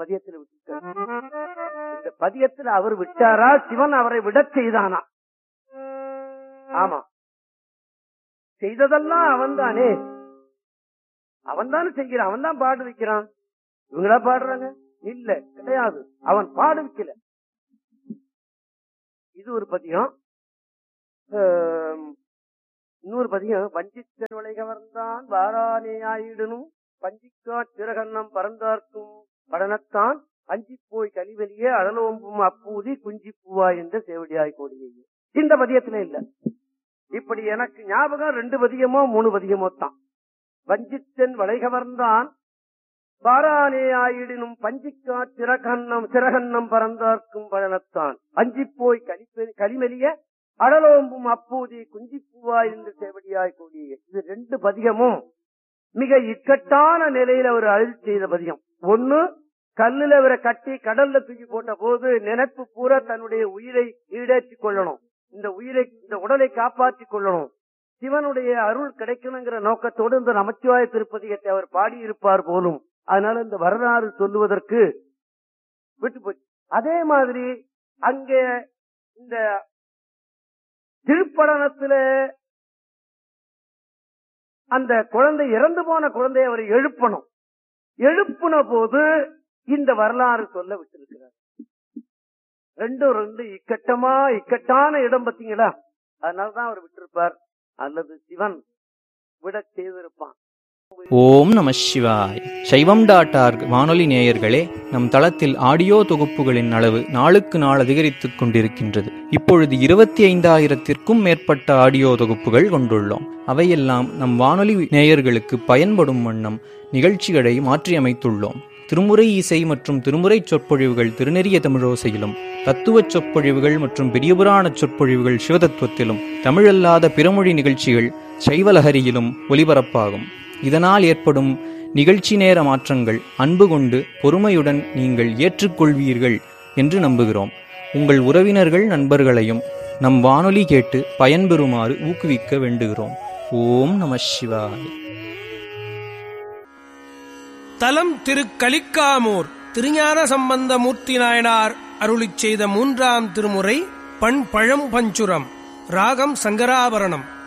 பதியத்துல விட்டுட்டார் இந்த பதியத்துல அவர் விட்டாரா சிவன் அவரை விடச் செய்தானா ஆமா செய்ததெல்லாம் அவன் தானே அவன் தானே செய்கிறான் அவன் தான் பாடு வைக்கிறான் இவங்களா பாடுறாங்க இல்ல கிடையாது அவன் பாடு வைக்கல இது ஒரு பதியம் ஆம், இன்னொரு பதியம் வஞ்சித்தன் வளை கவர்ந்தான் வாரானே ஆயிடனும் பஞ்சிக்கா திரகன்னம் பறந்தார்க்கும் படனத்தான் அஞ்சி போய் கலிவெளியே அடலோம்பும் அப்பூதி குஞ்சி பூவா என்ற சேவடியாய் கோடியே இந்த பதியத்துல இல்ல இப்படி எனக்கு ஞாபகம் ரெண்டு பதியமோ மூணு பதியமோ தான் வஞ்சித்தன் வளை கவர்ந்தான் பாரானே ஆயிடினும் பஞ்சிக்கா திரகன்னம் சிறகன்னம் பறந்தார்க்கும் பழனத்தான் அஞ்சி போய் கலிப்பெ- கலிமெலிய அடலோம்பும் அப்பூதி குஞ்சிப்பூவாய் என்று சேவடியாய் கூடிய இது ரெண்டு பதிகமும் மிக இக்கட்டான நிலையில அவர் அழுதி செய்த பதிகம் ஒண்ணு கல்லுல அவரை கட்டி கடல்ல தூக்கி போட்ட போது நினைப்பு பூரா தன்னுடைய உயிரை ஈடேற்றிக் கொள்ளணும் இந்த உயிரை இந்த உடலை காப்பாற்றிக் கொள்ளணும் சிவனுடைய அருள் கிடைக்கணுங்கிற நோக்கத்தோடு இந்த நமச்சிவாய திருப்பதிகத்தை அவர் பாடியிருப்பார் போலும் அதனால இந்த வரலாறு சொல்லுவதற்கு விட்டு போச்சு அதே மாதிரி அங்கே இந்த திருப்படனத்துல அந்த குழந்தை இறந்து போன குழந்தையை அவர் எழுப்பணும் எழுப்புன போது இந்த வரலாறு சொல்ல விட்டிருக்கிறார் ரெண்டும் ரெண்டு இக்கட்டமா இக்கட்டான இடம் பாத்தீங்களா அதனாலதான் அவர் விட்டிருப்பார் அல்லது சிவன் விட செய்திருப்பான் ஓம் நம சிவாய் சைவம் டாட் ஆர்க் வானொலி நேயர்களே நம் தளத்தில் ஆடியோ தொகுப்புகளின் அளவு நாளுக்கு நாள் அதிகரித்துக் கொண்டிருக்கின்றது இப்பொழுது இருபத்தி ஐந்தாயிரத்திற்கும் மேற்பட்ட ஆடியோ தொகுப்புகள் கொண்டுள்ளோம் அவையெல்லாம் நம் வானொலி நேயர்களுக்கு பயன்படும் வண்ணம் நிகழ்ச்சிகளை மாற்றியமைத்துள்ளோம் திருமுறை இசை மற்றும் திருமுறை சொற்பொழிவுகள் திருநெறிய தமிழோசையிலும் தத்துவச் சொற்பொழிவுகள் மற்றும் பெரியபுராண சொற்பொழிவுகள் சிவதத்துவத்திலும் தமிழல்லாத பிறமொழி நிகழ்ச்சிகள் சைவலஹரியிலும் ஒலிபரப்பாகும் இதனால் ஏற்படும் நிகழ்ச்சி நேர மாற்றங்கள் அன்பு கொண்டு பொறுமையுடன் நீங்கள் ஏற்றுக்கொள்வீர்கள் என்று நம்புகிறோம் உங்கள் உறவினர்கள் நண்பர்களையும் நம் வானொலி கேட்டு பயன்பெறுமாறு ஊக்குவிக்க வேண்டுகிறோம் ஓம் நம சிவாய் தலம் திரு கலிக்காமூர் திருஞான சம்பந்த மூர்த்தி நாயனார் அருளிச் செய்த மூன்றாம் திருமுறை பண் பழம் பஞ்சுரம் ராகம் சங்கராபரணம்